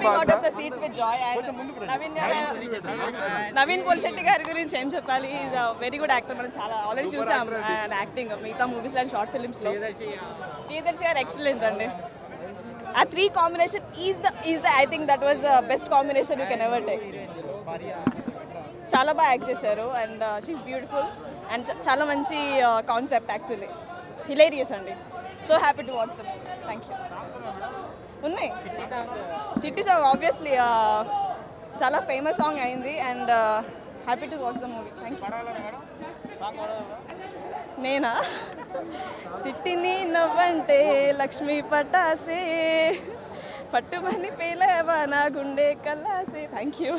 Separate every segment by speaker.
Speaker 1: jumping out of the seats with joy. And Naveen Naveen పోల్శెట్టి గారి గురించి ఏం చెప్పాలి ఈజ్ వెరీ గుడ్ యాక్టర్ మనం చాలా ఆల్రెడీ చూసాం ఆయన యాక్టింగ్ మిగతా మూవీస్ అండ్ షార్ట్ ఫిల్మ్స్ లో ప్రియదర్శి గారు ఎక్సలెంట్ అండి ఆ three combination is the is the I think that was the best combination you can ever take చాలా బాగా యాక్ట్ చేశారు అండ్ షీఈ్ బ్యూటిఫుల్ అండ్ చాలా మంచి కాన్సెప్ట్ యాక్చువల్లీ హిలేరియస్ అండి so happy to watch the movie thank you ఉన్నాయి Chitti song obviously చాలా famous song అయింది and happy to watch the movie thank you నేనా చిట్టిని నవ్వంటే లక్ష్మీ పటాసే పట్టుమని పేలవా నా గుండె కల్లాసే thank you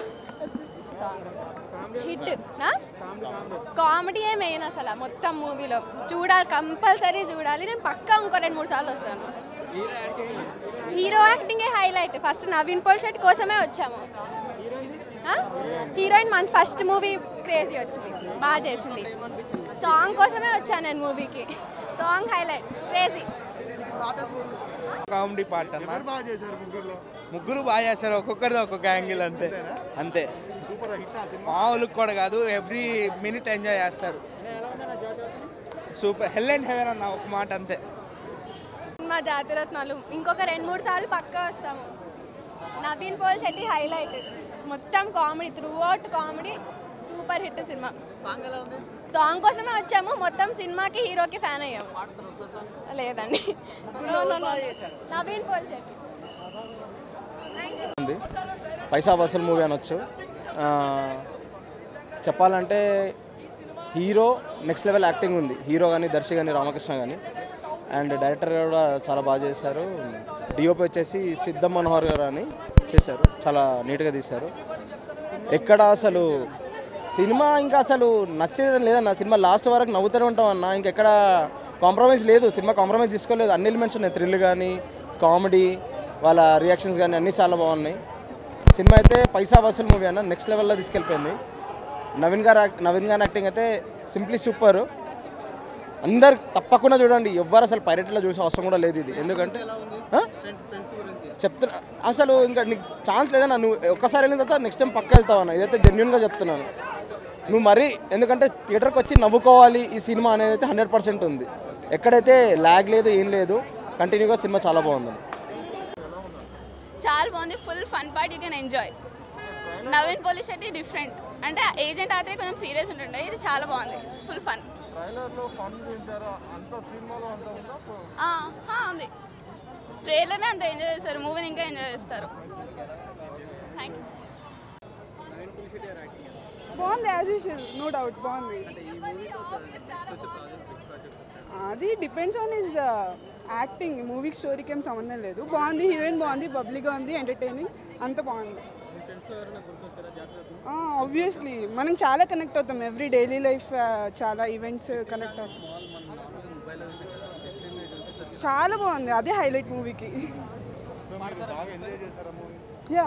Speaker 2: hit comedy main అసలు మొత్తం మూవీలో చూడాలి కంపల్సరీ చూడాలి నేను పక్కా ఇంకో రెండు మూడు సార్లు వస్తాను హీరో యాక్టింగే హైలైట్ ఫస్ట్ నవీన్ పోల్షెట్ కోసమే వచ్చాము హీరోయిన్ మన ఫస్ట్ మూవీ క్రేజీ వచ్చింది బాగా చేసింది సాంగ్ కోసమే వచ్చాను నేను మూవీకి song highlight crazy
Speaker 3: comedy part అన్న ముగ్గురు బాగా చేస్తారు ఒక్కొక్కరిది ఒక్కొక్క యాంగిల్ అంతే అంతే మామూలు కూడా కాదు ఎవ్రీ మినిట్ ఎంజాయ్ చేస్తారు సూపర్ హెల్ అండ్ హెవెన్ అన్న ఒక మాట అంతే
Speaker 2: మా జాతిరత్నాలు ఇంకొక రెండు మూడు సార్లు పక్కా వస్తాము నవీన్ పోల్ శెట్టి హైలైట్ మొత్తం comedy throughout comedy super hit సినిమా సాంగ్ కోసమే వచ్చాము మొత్తం సినిమాకి హీరోకి ఫ్యాన్ అయ్యాము లేదండి No, no, no. Naveen Polishetty
Speaker 4: ఉంది పైసా వసూల్ మూవీ అనొచ్చు ఆ, చెప్పాలంటే హీరో నెక్స్ట్ లెవెల్ యాక్టింగ్ ఉంది హీరో కానీ దర్శి కానీ రామకృష్ణ కానీ అండ్ డైరెక్టర్ కూడా చాలా బాగా చేశారు డిఓపి వచ్చేసి సిద్ధం మనోహర్ గారు అని చేశారు చాలా నీట్గా తీశారు ఎక్కడ అసలు సినిమా ఇంకా అసలు నచ్చేది లేదన్న సినిమా లాస్ట్ వరకు నవ్వుతూనే ఉంటాం అన్న ఇంకెక్కడ కాంప్రమైజ్ లేదు సినిమా కాంప్రమైజ్ తీసుకోలేదు అన్ని ఎలిమెంట్స్ ఉన్నాయి థ్రిల్ కానీ కామెడీ వాళ్ళ రియాక్షన్స్ కానీ అన్నీ చాలా బాగున్నాయి సినిమా అయితే పైసా వసూల్ మూవీ అన్న నెక్స్ట్ లెవెల్లో తీసుకెళ్ళిపోయింది నవీన్ గారు యాక్ట్- నవీన్ గారి యాక్టింగ్ అయితే సింప్లీ సూపర్ అందరు తప్పకుండా చూడండి ఎవ్వరు అసలు పైరెట్లో చూసే అవసరం కూడా లేదు ఇది ఎందుకంటే ఆ? చెప్తున్నా అసలు ఇంకా నీకు ఛాన్స్ లేదన్నా నువ్వు ఒక్కసారి వెళ్ళిన తర్వాత నెక్స్ట్ టైం పక్క వెళ్తావన్న ఇదైతే జెన్యున్గా చెప్తున్నాను నువ్వు మరీ ఎందుకంటే థియేటర్కి వచ్చి నవ్వుకోవాలి ఈ సినిమా అనేది అయితే హండ్రెడ్ పర్సెంట్ ఉంది ఎక్కడైతే ల్యాగ్ లేదు ఏం లేదు కంటిన్యూగా సినిమా చాలా బాగుంది
Speaker 5: చాలా బాగుంది full fun part you can enjoy Naveen Polishetty different అంటే ఏజెంట్ అయితే కొంచెం సీరియస్ ఉంటుండే ఇది చాలా బాగుంది ఫుల్ ఫన్ ఉంది ట్రైలర్నే అంత ఎంజాయ్ చేస్తారు మూవీని ఇంకా ఎంజాయ్ చేస్తారు థ్యాంక్ యూ
Speaker 6: బాగుంది యాజ్ యూజువల్ నో డౌట్ బాగుంది అది డిపెండ్స్ ఆన్ హిజ్ యాక్టింగ్ మూవీకి స్టోరీకి ఏం సంబంధం లేదు బాగుంది హీరోయిన్ బాగుంది బబ్లీగా ఉంది ఎంటర్టైనింగ్ అంత బాగుంది ఆబ్వియస్లీ మనం చాలా కనెక్ట్ అవుతాం ఎవ్రీ డైలీ లైఫ్ చాలా ఈవెంట్స్ కనెక్ట్ అవుతాం చాలా బాగుంది అదే హైలైట్ మూవీకి యా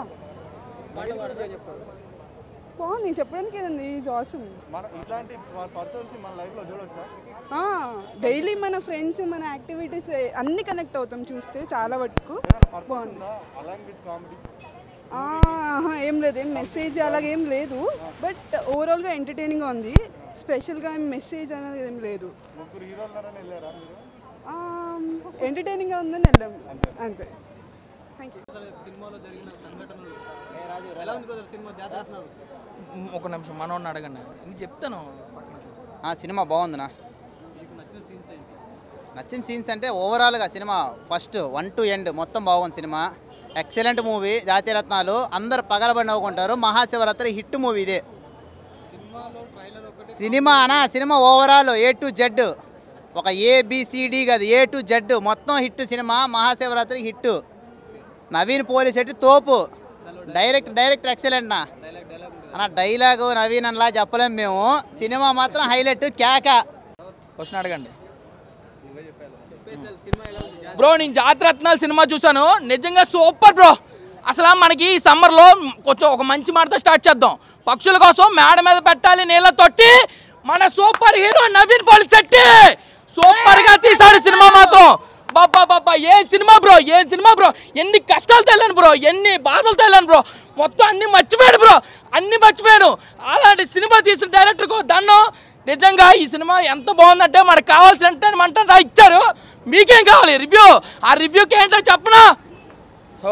Speaker 6: బాగుంది చెప్పడానికి ఏముంది ఈజ్ ఆసమ్
Speaker 7: ఇట్లాంటి పర్సన్స్ మన లైఫ్లో చూడొచ్చా
Speaker 6: డైలీ మన ఫ్రెండ్స్ మన యాక్టివిటీస్ అన్ని కనెక్ట్ అవుతాం చూస్తే చాలా వరకు బాగుంది
Speaker 7: అలాంగ్ విత్ కామెడీ
Speaker 6: ఆహా, ఏం లేదు ఏం మెసేజ్ అలాగే ఏం లేదు బట్ ఓవరాల్గా ఎంటర్టైనింగ్గా ఉంది స్పెషల్గా ఏం మెసేజ్ అనేది ఏం లేదు
Speaker 7: ముగ్గురు హీరోలున్నారని వెళ్ళారా మీరు
Speaker 6: ఎంటర్టైనింగ్గా ఉందని వెళ్ళాం అంతే థ్యాంక్ యూ
Speaker 8: ఒక నిమిషం మనోడిని అడగండి నేను చెప్తాను
Speaker 9: ఆ సినిమా బాగుందినా నచ్చిన సీన్స్ అంటే ఓవరాల్గా సినిమా ఫస్ట్ వన్ టు ఎండ్ మొత్తం బాగుంది సినిమా ఎక్సలెంట్ మూవీ జాతీయ రత్నాలు అందరు పగలబడి నవ్వుకుంటారు మహాశివరాత్రి హిట్ మూవీ ఇదే సినిమా అనా సినిమా ఓవరాల్ ఏ టు జెడ్ ఒక ఏబిసిడి కాదు ఏ టు జెడ్ మొత్తం హిట్ సినిమా మహాశివరాత్రి హిట్ నవీన్ పోలీస్ ఎట్టి తోపు డైరెక్ట్ డైరెక్ట్ ఎక్సలెంట్ నా అన్న డైలాగు నవీన్ అలా చెప్పలేం మేము సినిమా మాత్రం హైలైట్ కేక
Speaker 8: క్వశ్చన్ అడగండి బ్రో నేను జాతిరత్నాలు సినిమా చూసాను నిజంగా సూపర్ బ్రో అసలు మనకి ఈ సమ్మర్లో కొంచెం ఒక మంచి మాటతో స్టార్ట్ చేద్దాం పక్షుల కోసం మేడ మీద పెట్టాలి నీళ్ళ తొట్టి మన super hero Naveen Polishetty super గా తీశాడు సినిమా మాత్రం అబ్బాబ్బాబ్బా ఏం సినిమా బ్రో ఏం సినిమా బ్రో ఎన్ని కష్టాలతో వెళ్ళాను బ్రో ఎన్ని బాధలతో వెళ్ళాను బ్రో మొత్తం అన్ని మర్చిపోయాడు బ్రో అన్ని మర్చిపోయాను అలాంటి సినిమా తీసిన డైరెక్టర్కు దన్నం నిజంగా ఈ సినిమా ఎంత బాగుందంటే మనకు కావాల్సిన మంట ఇచ్చారు మీకేం కావాలి రివ్యూ ఆ రివ్యూకి ఏంటో చెప్పనా so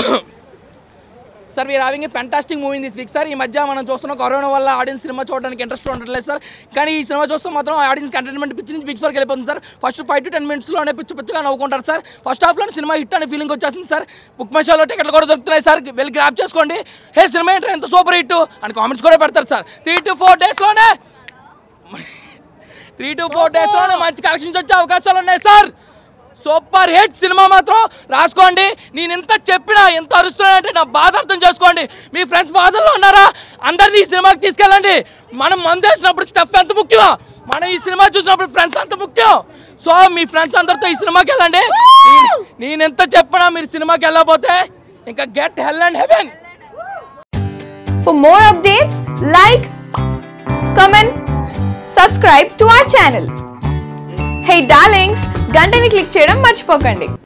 Speaker 8: sir we are having a fantastic movie this week sir ఈ మధ్య మనం చూస్తున్న కరోనా వల్ల ఆడియన్స్ సినిమా చూడడానికి ఇంట్రెస్ట్ ఉండట్లేదు సార్ కానీ ఈ సినిమా చూస్తే మాత్రం ఆడియన్స్ ఎంటర్టైన్మెంట్ పిచ్చి నుంచి బిగ్స్ వరకు వెళ్ళిపోతుంది sir first five to ten మినిట్స్లోనే పిచ్చి పిచ్చిగా నవ్వుకుంటారు సార్ ఫస్ట్ హాఫ్లో సినిమా హిట్ అనే ఫీలింగ్ వచ్చేసింది సార్ బుక్ మై షోలో టికెట్లు కూడా దొరుకుతున్నాయి సార్ వెళ్ళి గ్రాప్ చేసుకోండి హే సినిమా ఏంటో ఎంత సూపర్ హిట్ అని కామెంట్స్ కూడా పెడతారు సార్ త్రీ టు ఫోర్ డేస్లోనే త్రీ టు ఫోర్ డేస్లోనే మంచి కలెక్షన్స్ వచ్చే అవకాశాలు ఉన్నాయి సార్ సూపర్ హిట్ సినిమా మాత్రం రాసుకోండి నేను ఇంత చెప్పినా ఎంత అరుస్తున్నానంటే నా బాధ అర్థం చేసుకోండి మీ ఫ్రెండ్స్ బాధల్లో ఉన్నారా అందరినీ ఈ సినిమాకి తీసుకెళ్ళండి మనం మందు వేసినప్పుడు స్టెప్ ఎంత ముఖ్యమో మనం ఈ సినిమా చూసినప్పుడు ఫ్రెండ్స్ అంత ముఖ్యం సో మీ ఫ్రెండ్స్ అందరితో ఈ సినిమాకి వెళ్ళండి నేను- నేను ఎంత చెప్పినా మీరు సినిమాకి వెళ్ళకపోతే ఇంకా get hell and heaven
Speaker 10: For more updates, like, comment, subscribe to our channel. Hey darlings, గంటని click చేయడం మర్చిపోకండి